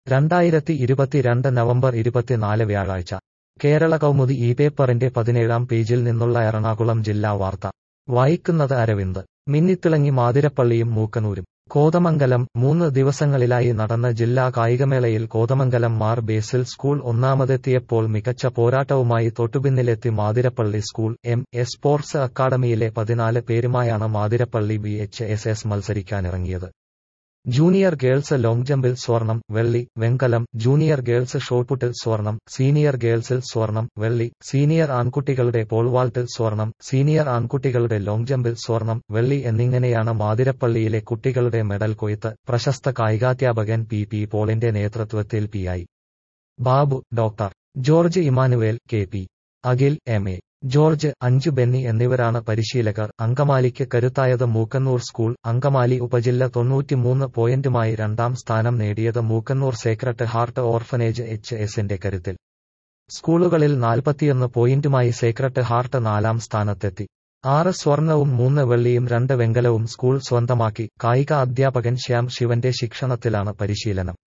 രണ്ടായിരത്തി ഇരുപത്തിരണ്ട് നവംബർ ഇരുപത്തിനാല് വ്യാഴാഴ്ച കേരള കൗമുദി ഈ പേപ്പറിന്റെ പതിനേഴാം പേജിൽ നിന്നുള്ള എറണാകുളം ജില്ലാ വാർത്ത വായിക്കുന്നത് അരവിന്ദ് മിന്നിത്തിളങ്ങി മാതിരപ്പള്ളിയും മൂക്കനൂരും കോതമംഗലം മൂന്ന് ദിവസങ്ങളിലായി നടന്ന ജില്ലാ കായികമേളയിൽ കോതമംഗലം മാർ ബേസിൽ സ്കൂൾ ഒന്നാമതെത്തിയപ്പോൾ മികച്ച പോരാട്ടവുമായി തൊട്ടുപിന്നിലെത്തി Mathirappally school M S sports അക്കാദമിയിലെ പതിനാല് പേരുമായാണ് Mathirappally B H S S മത്സരിക്കാനിറങ്ങിയത് ജൂനിയർ ഗേൾസ് ലോങ് ജമ്പിൽ സ്വർണം വെള്ളി വെങ്കലം ജൂനിയർ ഗേൾസ് ഷോട്ട്പുട്ടിൽ സ്വർണം സീനിയർ ഗേൾസിൽ സ്വർണം വെള്ളി സീനിയർ ആൺകുട്ടികളുടെ പോൾവാൾട്ടിൽ സ്വർണം സീനിയർ ആൺകുട്ടികളുടെ ലോങ് ജമ്പിൽ സ്വർണം വെള്ളി എന്നിങ്ങനെയാണ് മാതിരപ്പള്ളിയിലെ കുട്ടികളുടെ മെഡൽ കൊയ്ത്ത് പ്രശസ്ത കായികാധ്യാപകൻ പി പി പോളിന്റെ നേതൃത്വത്തിൽ P I Babu doctor George Emmanuel K P Akhil M A George Anju Benny എന്നിവരാണ് പരിശീലകർ അങ്കമാലിക്ക് കരുത്തായത് മൂക്കന്നൂർ സ്കൂൾ അങ്കമാലി ഉപജില്ല തൊണ്ണൂറ്റിമൂന്ന് പോയിന്റുമായി രണ്ടാം സ്ഥാനം നേടിയത് Mookkannoor sacred heart orphanage H എസിന്റെ കരുത്തിൽ സ്കൂളുകളിൽ നാൽപ്പത്തിയൊന്ന് പോയിന്റുമായി സേക്രട്ട് ഹാർട്ട് നാലാം സ്ഥാനത്തെത്തി ആറ് സ്വർണവും മൂന്ന് വെള്ളിയും രണ്ട് വെങ്കലവും സ്കൂൾ സ്വന്തമാക്കി കായിക അധ്യാപകൻ ശ്യാം ശിവന്റെ ശിക്ഷണത്തിലാണ് പരിശീലനം